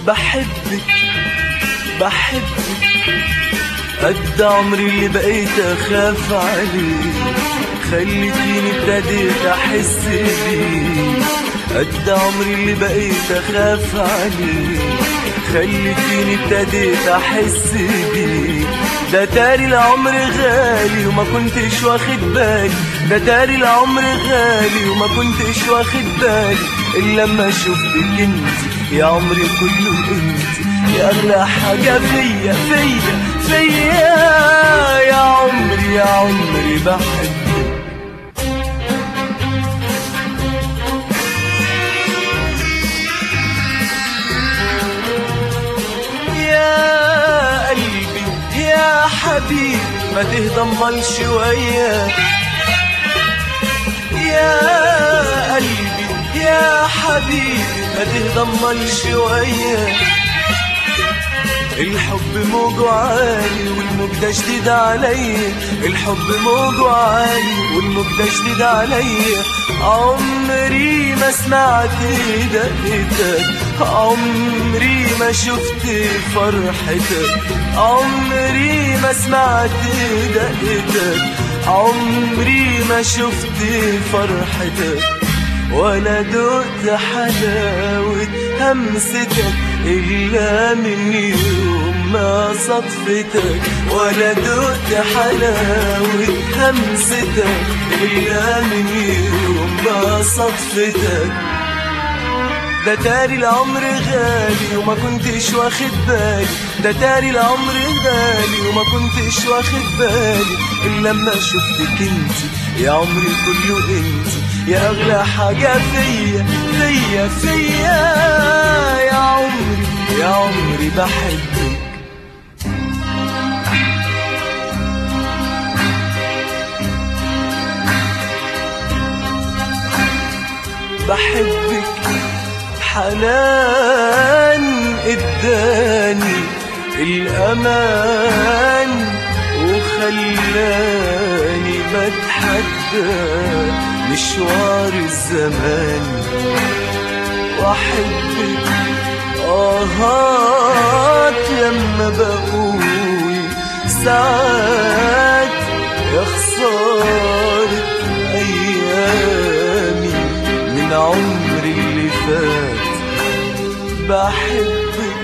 بحبك بحبك قد عمري اللي بقيت اخاف عليه خليتيني ابتديت احس بيه قد عمري اللي بقيت اخاف عليه خليتيني ابتديت احس بيه ده تاري العمر غالي وما كنتش واخد بالي ده تاري العمر غالي وما كنتش واخد بالي الا لما شفتك انت يا عمري كله انت يا اغلى حاجه فيا فيا فيا يا عمري يا عمري بحبك يا قلبي يا حبيبي ما تهدى امال شوية يا قلبي يا حبيبي ما تهدى امال شوية الحب موجه عالي والموج ده شديد عليا الحب موجه عالي والموج ده شديد عليا عمري ما سمعت دقتك عمري ما شفت فرحتك عمري ما سمعت دقتك عمري ما شفت فرحتك ولا دقت حلاوة همستك إلا من يوم ما صدفتك ولا دقت حلاوة همستك إلا من يوم ما صدفتك ده تاري العمر غالي وما كنتش واخد بالي ده تاري العمر غالي وما كنتش واخد بالي إلا لما شفتك انت يا عمري كله انت يا أغلى حاجة فيا فيا فيا يا عمري يا عمري بحبك بحبك حنان اداني الامان وخلاني بتحدى مشوار الزمان واحبك اهات لما بقول ساعات يا خسارة ايامي من عمري اللي فات بحبك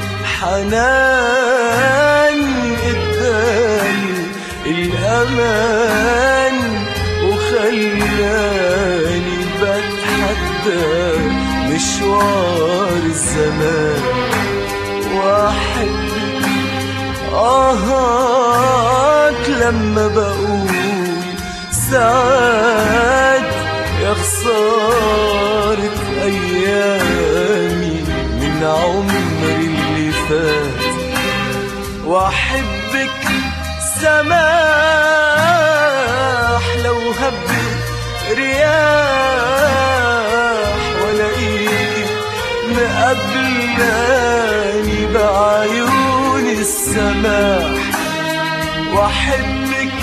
حنان اداني الامان وخلاني بتحدى مشوار الزمان واحبك اهات لما بقول ساعات يا خسارة أيامي من عمري اللي فات وأحبك سماح لو هبت رياح ولاقيك مقابلاني بعيون السماح وأحبك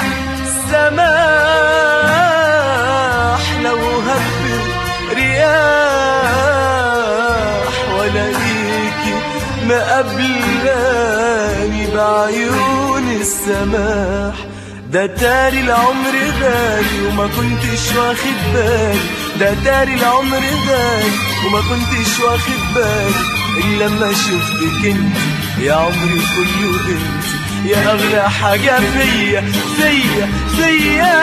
سماح لو هبت رياح ولاقيكي مقابلاني بعيون السماح ده تاري العمر غالي وما كنتش واخد بالي ده تاري العمر غالي وما كنتش واخد بالي إلا لما شفتك انت يا عمري كله انت يا أغلى حاجة فيا فيا فيا